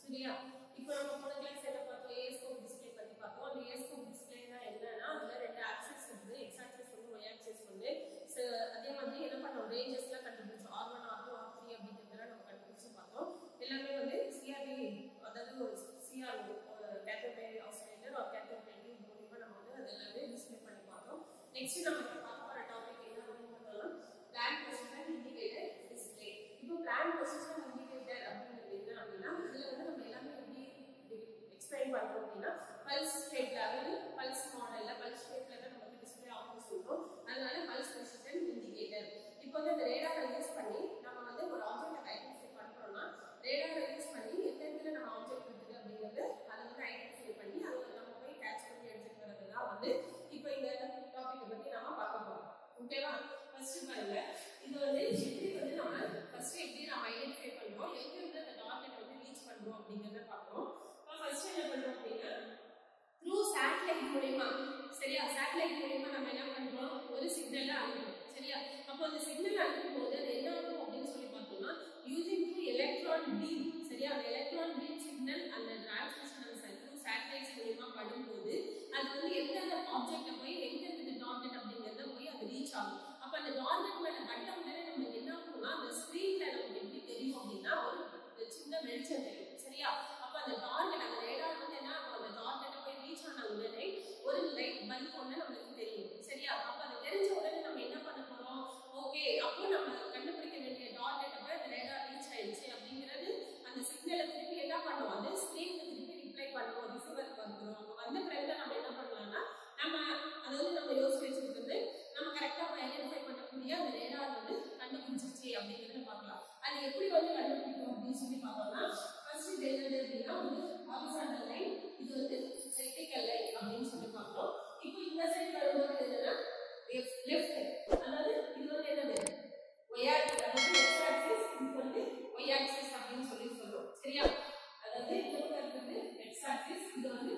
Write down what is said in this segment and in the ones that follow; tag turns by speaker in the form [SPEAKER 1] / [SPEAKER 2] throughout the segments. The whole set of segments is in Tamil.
[SPEAKER 1] சரியா இப்போ நம்ம போன கிளாஸ் என்ன பார்த்தோம் ஏஸ்கோப் டிஸ்ப்ளே பத்தி பார்த்தோம் அந்த ஏஸ்கோப் டிஸ்ப்ளேனா என்னன்னா அதுல ரெண்டு ஆக்சிஸ் இருக்குது எக்ஸ் ஆக்சிஸ் ஒன்று ஒய் ஆக்சிஸ் ஒன்று So, அதே மாதிரி என்ன பண்ணோம் ரேஞ்சஸ்லாம் கண்டுபிடிச்சோம் R one R two R three அப்படிங்கிறதெல்லாம் நம்ம கண்டுபிடிச்சு பார்த்தோம் எல்லாமே வந்து சிஆர்டி அதாவது ஒரு சிஆர் கேத்தோபே ஆசிலேட்டர் ஒரு கேத்தோபே மூலியமா நம்ம வந்து அது எல்லாமே டிஸ்ப்ளே பண்ணி பார்த்தோம் நெக்ஸ்ட் நம்ம இப்ப பார்க்க போற டாபிக் என்ன அப்படின்னு பார்த்தோம்னா பிளான் பொசிஷன் இண்டிகேட்டர் டிஸ்ப்ளே இப்போ பிளான் பொசிஷன் இண்டிகேட்டர் அப்படிங்கிறது என்ன அப்படின்னா இதுல வந்து நம்ம எல்லாமே எப்படி எக்ஸ்பிளைன் பண்றோம் அப்படின்னா பல்ஸ் ஷேப்ல அதாவது பல்ஸ் மாடல்ல பல்ஸ் ஷேப்ல தான் நமக்கு டிஸ்ப்ளே ஆகும் சொல்றோம் அதனால பல்ஸ் பொசிஷன் இண்டிகேட்டர் இப்போ வந்து இந்த ரேடாரை யூஸ் பண்ணி நம்ம வந்து ஒரு ஆப்ஜெக்ட் ஐடென்டிஃபை பண்றோம்னா ரேடாரை யூஸ் பண்ணி எந்த இடத்துல நம்ம ஆப்ஜெக்ட் இருக்குது அப்படிங்கிறது அதை வந்து ஐடென்டிஃபை பண்ணி அதை வந்து நம்ம போய் கேட்ச் பண்ணி எடுத்துட்டு வரது தான் வந்து இப்போ இந்த டாபிக் பத்தி நம்ம பார்க்க போறோம் ஓகேவா ஃபர்ஸ்ட் பாருங்க இது வந்து எப்படி வந்து நம்ம ஃபர்ஸ்ட் எப்படி நம்ம ஐடென்டிஃபை பண்றோம் எங்க இருந்து அந்த டார்கெட் வந்து ரீச் பண்றோம் அப்படிங்கறத பார்க்கறோம் ஃபர்ஸ்ட் என்ன பண்றோம் அப்படின்னா த்ரூ சேட்டலைட் மூலியமா சரியா சேட்டலைட் மூலியமா நம்ம என்ன பண்றோம் ஒரு சிக்னல் அனுப்புறோம் சரியா அப்போ அந்த சிக்னல் அனுப்பும் போது அது என்ன ஆகும் அப்படின்னு சொல்லி பார்த்தோம்னா யூசிங் த்ரூ எலக்ட்ரான் பீம் சரியா அந்த எலக்ட்ரான் பீம் சிக்னல் அந்த டிரான்ஸ்மிஷன் அந்த த்ரூ சேட்டலைட்ஸ் மூலியமா பண்ணும்போது அது வந்து எந்த ஆப்ஜெக்ட போய் எங்க இருக்குது டார்கெட் அப்படிங்கறத போய் அது ரீச் ஆகும் அப்ப அந்த டார்கெட் மேல பட்ட உடனே நமக்கு என்ன ஆகும்னா அந்த ஸ்கிரீன்ல நமக்கு எப்படி தெரியும் அப்படின்னா ஒரு ஒரு சின்ன வெளிச்சம் தெரியும் சரியா அப்ப அந்த டார்கெட் அந்த ரேடார் வந்து என்ன ஆகும் அந்த டார்கெட்டை போய் ரீச் ஆன உடனே ஒரு லைட் பல்ப் ஒன்று நம்மளுக்கு தெரியும் சரியா அப்ப அது தெரிஞ்ச உடனே நம்ம என்ன பண்ண போறோம் ஓகே அப்போ நம்ம கண்டுபிடிக்க வேண்டிய டார்கெட்டை போய் அந்த ரேடார் ரீச் ஆயிடுச்சு அப்படிங்கிறது அந்த சிக்னலை திருப்பி என்ன பண்ணுவோம் அது ஸ்கிரீனுக்கு திருப்பி ரிப்ளை பண்ணுவோம் ரிசீவருக்கு வந்துடும் அப்போ வந்த பிறகு நம்ம என்ன பண்ணலாம்னா நம்ம அதை வந்து நம்ம யோசிச்சு வச்சிருக்கிறது நம்ம கரெக்டா ஐடென்டிஃபை பண்ணக்கூடிய அந்த ரேடார் வந்து கண்டுபிடிச்சிருச்சு அப்படிங்கறத பார்க்கலாம் அது எப்படி வந்து கண்டுபிடிக்கும் அப்படின்னு சொல்லி பார்த்தோம்னா ஃபர்ஸ்ட் இது என்னது அப்படின்னா வந்து ஹாரிசான்டல் லைன் இது வந்து வெர்டிகல் லைன் அப்படின்னு சொல்லி பார்த்தோம் இப்போ இந்த சைடு வரும்போது என்னன்னா லெஃப்ட் அதாவது இது வந்து என்னது ஒய் ஆக்சிஸ் அதாவது எக்ஸ் ஆக்சிஸ் இது வந்து ஒய் ஆக்சிஸ் அப்படின்னு சொல்லி சொல்றோம் சரியா அதாவது இந்த பக்கம் இருக்கிறது எக்ஸ் ஆக்சிஸ் இது வந்து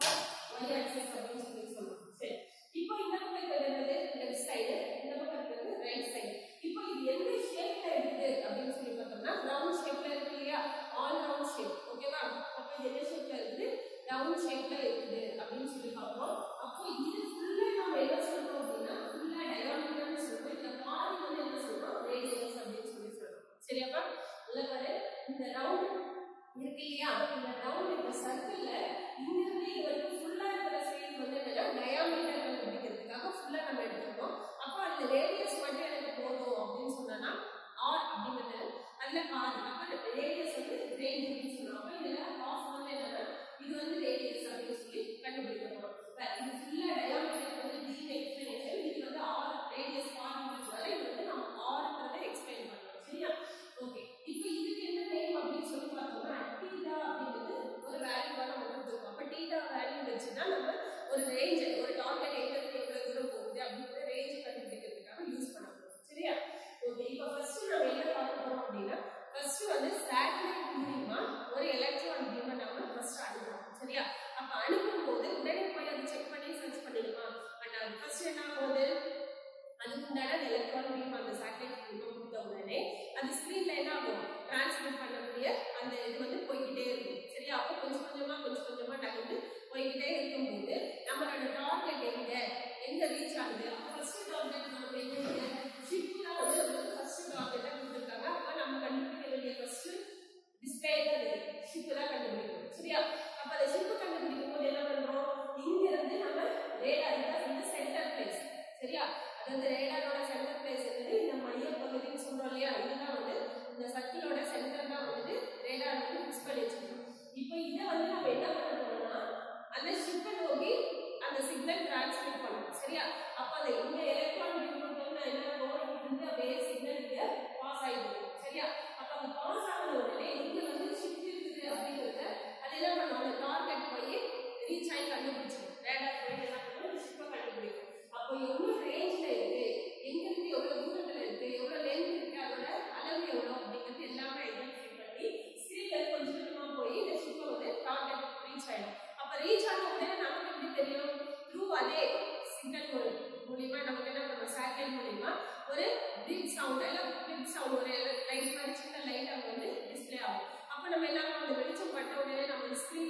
[SPEAKER 1] ஒய் ஆக்சிஸ் அப்படின்னு சொல்லி சொல்றோம் சரி இப்போ இந்த பக்கம் இருக்கிறது என்னது லெஃப்ட் சைடு இந்த பக்கம் இருக்கிறது ரைட் சைடு இப்போ இது எந்த ஷேப்ல இருக்குது அப்படின்னு சொல்லி பார்த்தோம்னா ரவுண்ட் ஷேப்ல இருக்கு இல்லையா ஆல் ரவுண்ட் ஷேப் ஓகேவா அப்போ இது என்ன ஷேப்ல இருக்குது ரவுண்ட் ஷேப்ல இருக்குது அப்படின்னு சொல்லி பார்ப்போம் அப்போ இது ஃபுல்லா நம்ம என்ன சொல்றோம் அப்படின்னா ஃபுல்லா டயாமீட்டர்னு சொல்றோம் இந்த பாதி வந்து என்ன சொல்றோம் ரேடியஸ் அப்படின்னு சொல்லி சொல்றோம் சரியாப்பா இல்ல பாரு இந்த ரவுண்ட் இருக்கு இல்லையா இந்த ரவுண்ட் இந்த சர்க்கிள்ல இங்க இருந்து இது வரைக்கும் ஃபுல்லா இருக்கிற சைடு வந்து என்னன்னா டயாமீட்டர் கண்டுபிடிக்கிறதுக்காக ஃபுல்லா நம்ம எடுத்துக்கணும் அப்போ அந்த ரேடியஸ் மட்டும் எனக்கு போதும் அப்படின்னு சொன்னா ஆர் அப்படிங்கிறது அதுல பாதி அப்ப ரேடியஸ் வந்து ரேஞ்ச் அப்படின்னு சொல்றோம் அப்ப இதுல ஆஃப் வந்து என்னன்னா இது வந்து ரேடியஸ் அப்படின்னு சொல்லி கண்டுபிடிக்க போறோம் இப்ப இது ஃபுல்லா டயாமீட்டர் வந்து டி எக்ஸ்பிளனேஷன் இது வந்து ஆர் ரேடியஸ் பாதிங்கிறதுனால இது வந்து நம்ம ஆர்ன்றதை எக்ஸ்பிளைன் பண்றோம் சரியா ஓகே இப்போ இதுக்கு என்ன நேம் அப்படின்னு சொல்லி பார்த்தோம்னா டீட்டா அப்படிங்கிறது ஒரு வேல்யூவா நம்ம கொடுத்துருக்கோம் அப்ப டீட்டா வேல்யூ வச்சு தான் நம்ம ஒரு ரேஞ்ச் ஒரு டார்கெட் எங்க இருந்து எவ்வளவு தூரம் போகுது அப்படிங்கிற ரேஞ்ச் கண்டுபிடிக்கிறதுக்காக யூஸ் பண்ண போறோம் சரியா ஓகே இப்போ ஃபர்ஸ்ட் நம்ம என்ன பார்க்க போறோம் அப்படின்னா ஃபர்ஸ்ட் வந்து சேட்டலைட் மூலியமா ஒரு எலக்ட்ரான் பீமை நம்ம ஃபர்ஸ்ட் அனுப்புறோம் சரியா அப்ப அனுப்பும் போது உடனே போய் அதை செக் பண்ணி சர்ச் பண்ணிடுமா பண்ணாது ஃபர்ஸ்ட் என்ன ஆகுது அதுக்கு உண்டான எலக்ட்ரான் பீம் அந்த சேட்டலைட் மூலியமா கொடுத்த உடனே அந்த ஸ்கிரீன்ல என்ன ஆகும் டிரான்ஸ்மிட் பண்ணக்கூடிய அந்த இது வந்து போய்கிட்டே இருக்கும் சரியா அப்போ கொஞ்சம் கொஞ்சமா கொஞ்சம் கொஞ்சமா நகர்ந்து போய்கிட்டே இருக்கும்போது நம்மளோட டார்கெட் எங்க எங்க ரீச் ஆகுது அப்போ ஃபர்ஸ்ட் டார்கெட் நம்ம எங்க ஷிப் தான் வந்து ஃபர்ஸ்ட் டார்கெட்டா கொடுத்துருக்காங்க அப்ப நம்ம கண்டுபிடிக்க வேண்டிய ஃபர்ஸ்ட் டிஸ்பிளே தான் இருக்கு ஷிப் தான் கண்டுபிடிக்கணும் சரியா அப்ப அந்த ஷிப் கண்டுபிடிக்கும் போது என்ன பண்றோம் இங்க இருந்து நம்ம ரேடார் தான் இந்த சென்டர் பிளேஸ் சரியா அதாவது ரேடாரோட சென்டர் பிளேஸ் வந்து இந்த மைய பகுதின்னு சொல்றோம் இல்லையா இதுதான் வந்து இந்த சர்க்கிளோட சென்டர் தான் வந்துட்டு ரேடார் வந்து ஃபிக்ஸ் பண்ணி வச்சிருக்கோம் இப்போ இதை வந்து நம்ம என்ன பண்ண போறோம்னா அந்த ஷிப்பை நோக்கி அந்த சிக்னல் டிரான்ஸ்மிட் பண்ணணும் சரியா அப்ப அந்த இந்த எலக்ட்ரான் பீம் என்ன ஆகும் இருந்து அப்படியே சிக்னல் இங்க பாஸ் ஆயிடுது சரியா அப்ப அந்த பாஸ் ஆன உடனே இங்க வந்து ஷிப் இருக்குது அப்படிங்கறத அது என்ன பண்ணும் அந்த டார்கெட் போய் ரீச் ஆகி கண்டுபிடிச்சிடும் ரேடார் போய் என்ன பண்ணும் ஷிப்பை கண்டுபிடிக்கும் அப்போ எவ்வளவு ரேஞ்ச்ல இருக்கு எங்க இருந்து எவ்வளவு தூரத்துல இருக்கு எவ்வளவு லென்த் இருக்கு அதோட அளவு எவ்வளவு அப்படிங்கிறது எல்லாமே ஐடென்டிஃபை பண்ணி ஸ்கிரீன்ல கொஞ்சம் கொஞ்சமா போய் இந்த ஷிப்பை வந்து டார்கெட் ரீச் ஆயிடும் அப்ப ரீச் ஆன உடனே நமக்கு எப்படி தெரியும் த்ரூ அதே சிக்னல் மூலியமா நமக்கு என்ன பண்ணும் சேட்டலைட் மூலியமா ஒரு பிக் சவுண்ட் இல்ல பிக் சவுண்ட் ஒரு லைட் மாதிரி சின்ன லைட் அங்க வந்து டிஸ்பிளே ஆகும் அப்ப நம்ம என்ன பண்ணுவோம் அந்த வெளிச்சம் பட்ட உடனே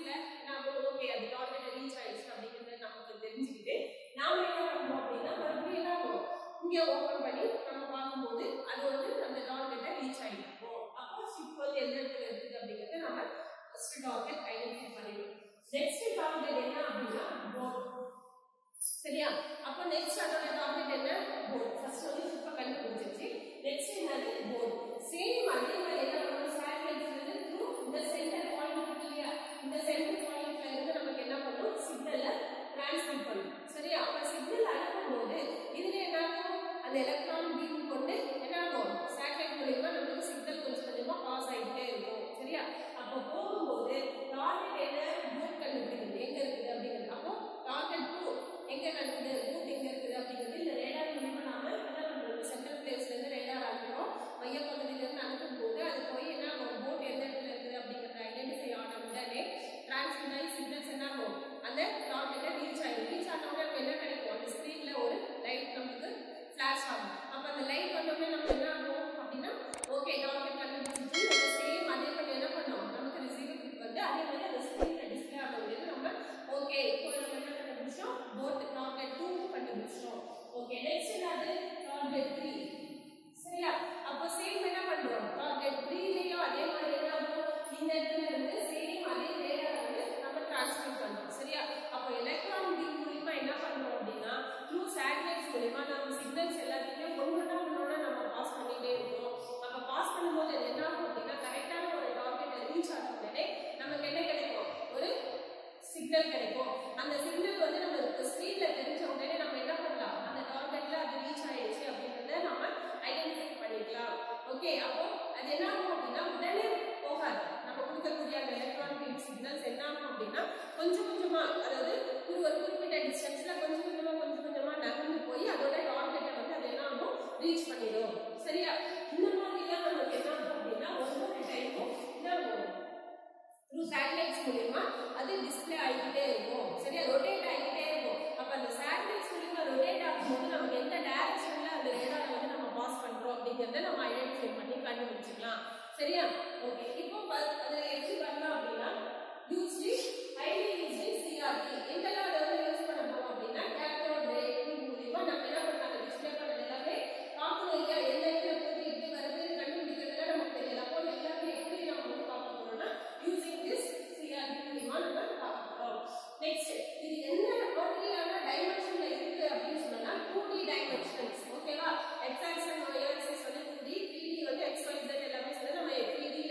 [SPEAKER 1] சிக்னல்ல நம்ம ஓகே அது டார்கெட் ரீச் ஆயிடுச்சு அப்படிங்கறது நமக்கு தெரிஞ்சுக்கிட்டு நாம என்ன பண்றோம் அப்படின்னா மறுபடியும் என்ன ஆகும் இங்க ஓபன் பண்ணி நம்ம பார்க்கும்போது அது வந்து அந்த டார்கெட்டை ரீச் ஆகிருக்கும் அப்போ ஷிப் வந்து எந்த இடத்துல இருக்குது அப்படிங்கறத நம்ம ஃபர்ஸ்ட் டார்கெட் ஐடென்டிஃபை பண்ணிடுவோம் நெக்ஸ்ட் டார்கெட் என்ன அப்படின்னா போர்ட் சரியா அப்போ நெக்ஸ்ட் அதோட டார்கெட் என்ன போர்ட் ஃபர்ஸ்ட் வந்து ஷிப்பை கண்டுபிடிச்சிருச்சு நெக்ஸ்ட் என்னது போர்ட் சேம் அதே மாதிரி என்ன பண்ணணும் சேட்டலைட்ஸ்ல இருந்து த்ரூ இந்த சென்டர் பாயிண்ட் இருக்கு இல்லையா இந்த சென்டர் பாயிண்ட்ல இருந்து நமக்கு என்ன பண்ணும் சிக்னலை டிரான்ஸ்மிட் பண்ணும் சரியா அப்ப சிக்னல் அனுப்பும்போது இதுல என்ன ஆகும் அந்த எலக்ட்ரான் பீம் கொண்டு என்ன ஆகும் சேட்டலைட் மூலியமா நமக்கு சிக்னல் கொஞ்சம் கொஞ்சமா பாஸ் ஆகிட்டே இருக்கும் சரியா அப்போ போகும்போது டார்கெட் என்ன போர்ட் கண்டுபிடிக்கிறது எங்க இருக்குது அப்படிங்கிறது அப்போ டார்கெட் டூ எங்க நடக்குது ரூட் எங்க இருக்குது அப்படிங்கிறது இந்த ரேடார் மூலியமா நாம என்ன பண்றோம் சென்ட்ரல் பிளேஸ்ல இருந்து ரேடார் அனுப்புறோம் மைய பகுதியில இருந்து அனுப்பும் போது அது போய் என்ன ஆகும் போட் எந்த இடத்துல இருக்குது அப்படிங்கறத ஐடென்டிஃபை ஆன உடனே டிரான்ஸ்மிட் ஆகி சிக்னல்ஸ் என்ன ஆகும் அந்த டார்கெட்டை ரீச் ஆகும் ரீச் ஆன உடனே நமக்கு என்ன கிடைக்கும் அந்த ஸ்கிரீன்ல ஒரு லைட் நமக்கு ஃபிளாஷ் ஆகும் அப்ப அந்த லைட் வந்தோடனே நமக்கு என்ன ஆகும் அப்படின்னா ஓகே டார்கெட் கண்டுபிடிச்சிட்டு அந்த சேம் அதே பண்ணி என்ன பண்ணோம் நமக்கு ரிசீவர் வந்து அதே மாதிரி அந்த ஸ்கிரீன்ல டிஸ்பிளே ஆக முடியாது நம்ம ஓகே இப்போ நம்ம என்ன கண்டுபிடிச்சோம் போட் டார்கெட் டூ கண்டுபிடிச்சோம் ஓகே நெக்ஸ்ட் என்னது டார்கெட் த்ரீ சரியா அப்போ சேம் என்ன பண்றோம் டார்கெட் த்ரீலயும் அதே மாதிரி என்ன ஆகும் இந்த இடத்துல இருந்து சேம் அதே ரேடார் வந்து நம்ம டிரான்ஸ்மிட் பண்றோம் சரியா அப்போ எலக்ட்ரான் பீம் மூலியமா என்ன பண்றோம் அப்படின்னா த்ரூ சேட்டலைட்ஸ் மூலியமா நம்ம சிக்னல்ஸ் எல்லாத்தையுமே ஒன்னொன்னா ஒன்னொன்னா நம்ம பாஸ் பண்ணிட்டே இருக்கோம் அப்ப பாஸ் பண்ணும்போது அது என்ன ஆகும் அப்படின்னா கரெக்டான ஒரு டார்கெட்டை ரீச் ஆன உடனே நமக்கு என்ன கிடைக்கும் ஒரு சிக்னல் கிடைக்கும் அந்த சிக்னல் வந்து நம்ம ஸ்க்ரீன்ல தெரிஞ்ச உடனே நம்ம என்ன பண்ணலாம் அந்த டார்கெட்ல அது ரீச் ஆயிடுச்சு அப்படின்றத நம்ம ஐடென்டிஃபை பண்ணிக்கலாம் ஓகே அப்போ அது என்ன ஆகும் அப்படின்னா உடனே போகாது நம்ம கொடுக்கக்கூடிய அந்த எலக்ட்ரான் பீம் சிக்னல்ஸ் என்ன ஆகும் அப்படின்னா கொஞ்சம் கொஞ்சமா அதாவது ஒரு ஒரு குறிப்பிட்ட டிஸ்டன்ஸ்ல கொஞ்சம் கொஞ்சமா கொஞ்சம் கொஞ்சமா நகர்ந்து போய் அதோட டார்கெட்டை வந்து அது என்ன ஆகும் ரீச் பண்ணிடும் சரியா இந்த மாதிரி தான் நமக்கு என்ன ஆகும் அப்படின்னா ஒவ்வொரு டைமும் என்ன ஆகும் த்ரூ சேட்டலைட்ஸ் மூலியமா அது டிஸ்ப்ளே ஆகிக்கிட்டே இருக்கும் சரியா ரொட்டேட் ஆகிக்கிட்டே இருக்கும் அப்ப அந்த சேட்டலைட்ஸ் மூலியமா ரொட்டேட் ஆகும்போது நமக்கு எந்த டைரக்ஷன்ல அந்த ரேடாரை வந்து நம்ம பாஸ் பண்றோம் அப்படிங்கறத நம்ம ஐடென்டிஃபை பண்ணி கண்டுபிடிச்சிக்கலாம் சரியா ஓகே இப்போ ப- அதுல எப்படி பண்ணலாம் அப்படின்னா யூஸ்லி ஹைலி யூஸ்லி சிஆர்டி எங்கெல்லாம் அதை வந்து யூஸ் பண்ண போறோம் அப்படின்னா கேத்தோட் ரே மூலியமா நம்ம என்ன பண்ணலாம் டிஸ்ப்ளே பண்ணது எல்லாமே பார்க்கணும் இல்லையா எந்த இடத்துல போகுது எப்படி வருது கண்டுபிடிக்கிறதுல நமக்கு தெரியல அப்போ எல்லாமே எப்படி நம்ம வந்து பார்க்க போறோம்னா யூசிங் திஸ் சிஆர்டி மூலியமா நம்ம பார்க்க போறோம் நெக்ஸ்ட் இது என்ன மாதிரியான டைமென்ஷன்ல இருக்கு அப்படின்னு சொன்னா 2D டைமென்ஷன்ஸ் ஓகேவா X axis and Y axis வந்து 2D 3D வந்து எக்ஸ் ஒய் Z எல்லாமே சொல்லி நம்ம 3D ல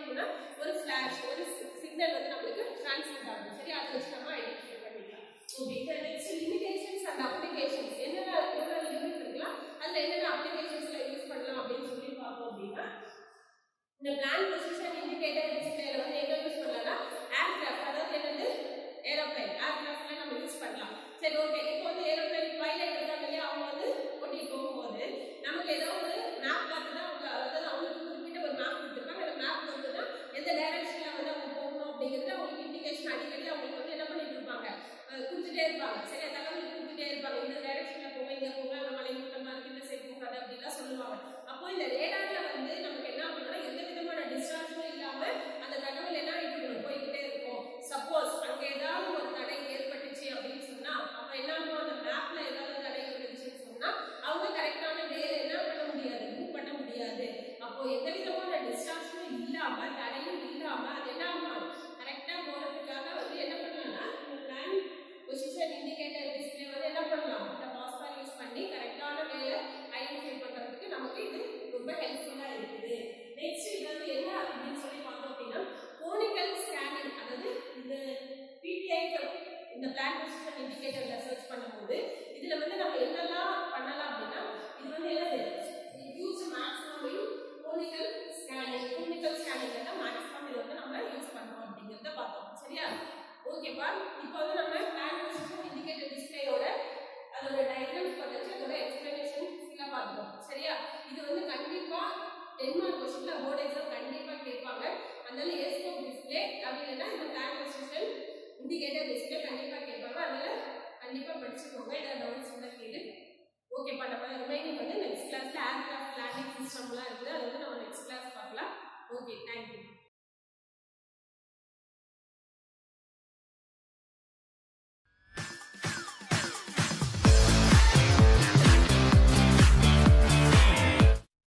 [SPEAKER 1] இருக்குன்னா ஒரு ஃபிளாஷ் ஒரு சிக்னல் வந்து நம்மளுக்கு டிரான்ஸ்மிட் ஆகும் சரி அதை வச்சு நம்ம ஐடென்டிஃபை பண்ணிக்கலாம் ஓகே இந்த நெக்ஸ்ட் லிமிடேஷன்ஸ் அண்ட் அப்ளிகேஷன்ஸ் என்னென்ன என்னென்ன லிமிட் இருக்கலாம் அதுல என்னென்ன அப்ளிகேஷன்ஸ்ல யூஸ் பண்ணலாம் அப்படின்னு சொல்லி பார்த்தோம் அப்படின்னா இந்த பிளான் பொசிஷன் இண்டிகேட்டர் டிஸ்பிளேல வந்து எங்க யூஸ் பண்ணலாம்னா ஏர்கிராஃப்ட் அதாவது என்னது ஏரோப்ளைன் ஏர்கிராஃப்ட்ல நம்ம யூஸ் பண்ணலாம் சரி ஓகே இப்போ வந்து ஏரோப்ளைன் பைலட் இருக்காங்க இல்லையா அவங்க வந்து ஓட்டிட்டு போகும்போது நமக்கு ஏதோ ஒரு மேப் பார்த்து தான் அவங்க அதாவது அவங்களுக்கு குறிப்பிட்ட ஒரு மேப் கொடுத்துருக்காங்க அந்த மேப் வந்து தான் எந்த டைரக்ஷன்ல வந்து அவங்க போகணும் அப்படிங்கிறது அவங்களுக்கு இண்டிகேஷன் அடிக்கடி அவங்களுக்கு வந்து என்ன பண்ணிட்டு இருப்பாங்க அஹ் கொடுத்துட்டே இருப்பாங்க சரி தகவல் கொடுத்துட்டே இருப்பாங்க இந்த டைரக்ஷன்ல போங்க இங்க போங்க அந்த மலை கூட்டமா இருக்கு இந்த சைடு போகாது அப்படிலாம் சொல்லுவாங்க அப்போ இந்த ரேடார்ல வந்து நமக்கு என்ன பண்ணணும்னா எந்த விதமான டிஸ்ட்ராக்ஷனும் இல்லாம அந்த தகவல் என்ன ஆகிட்டு இருக்கணும் போய்கிட்டே இருக்கும் சப்போஸ் அங்க ஏதாவது ஒரு தடை ஏற்பட்டுச்சு அப்படின்னு சொன்னா அப்ப என்ன ஆகும் அந்த மேப்ல ஏதாவது தடை ஏற்பட்டுச்சுன்னு சொன்னா அவங்க கரெக்டான வேலை என்ன பண்ண முடியாது மூவ் பண்ண முடியாது அப்போ எந்த விதமான டிஸ்ட்ராக்ஷனும் இல்லாம தடையும் இல்லாம அது என்ன ஆகும் கரெக்டா போறதுக்காக வந்து என்ன பண்ணலாம்னா இந்த பிளான் பொசிஷன் இண்டிகேட்டர் டிஸ்பிளே வந்து என்ன பண்ணலாம் இந்த பாஸ்பார் யூஸ் பண்ணி கரெக்டான வேலை ஐடென்டிஃபை பண்றதுக்கு நமக்கு இது ரொம்ப ஹெல்ப்ஃபுல்லா இருக்குது நெக்ஸ்ட் இது வந்து என்ன அப்படின்னு சொல்லி பார்த்தோம் அப்படின்னா கோனிக்கல் ஸ்கேனிங் அதாவது இந்த பிடிஐ இந்த பிளான் பொசிஷன் இண்டிகேட்டர்ல சர்ச் பண்ணும்போது இதுல வந்து நம்ம என்னெல்லாம் பண்ணலாம் அப்படின்னா இது வந்து என்னது use maximum in conical scanning conical ஸ்கேனிங்ல தான் மேக்ஸிமம் இது வந்து நம்ம யூஸ் பண்றோம் அப்படிங்கறத பார்த்தோம் சரியா ஓகேப்பா இப்போ வந்து நம்ம பிளான் பொசிஷன் இண்டிகேட்டர் டிஸ்பிளேயோட அதோட டயக்ராம்ஸ் பார்த்தாச்சு அதோட எக்ஸ்பிளனேஷன் ஃபுல்லாக பார்த்துருவோம் சரியா இது வந்து கண்டிப்பா டென் மார்க் கொஸ்டின்ல போர்டு எக்ஸாம் கண்டிப்பா கேட்பாங்க அதனால ஏஸ்கோப் டிஸ்பிளே அப்படி இல்லைன்னா இந்த பிளான் பொசிஷன் இண்டிகேட்டர் டிஸ்பிளே கண்டிப்பா கேட்பாங்க அதனால கண்டிப்பா படிச்சுக்கோங்க இதில் டவுட்ஸ் இருந்தால் கேளு ஓகேப்பா நம்ம ரிமைனிங் வந்து நெக்ஸ்ட் கிளாஸ்ல ஏர்கிராஃப்ட் லேண்டிங் சிஸ்டம்லாம் இருக்குது அது வந்து நம்ம நெக்ஸ்ட் கிளாஸ் பார்க்கலாம் ஓகே தேங்க்யூ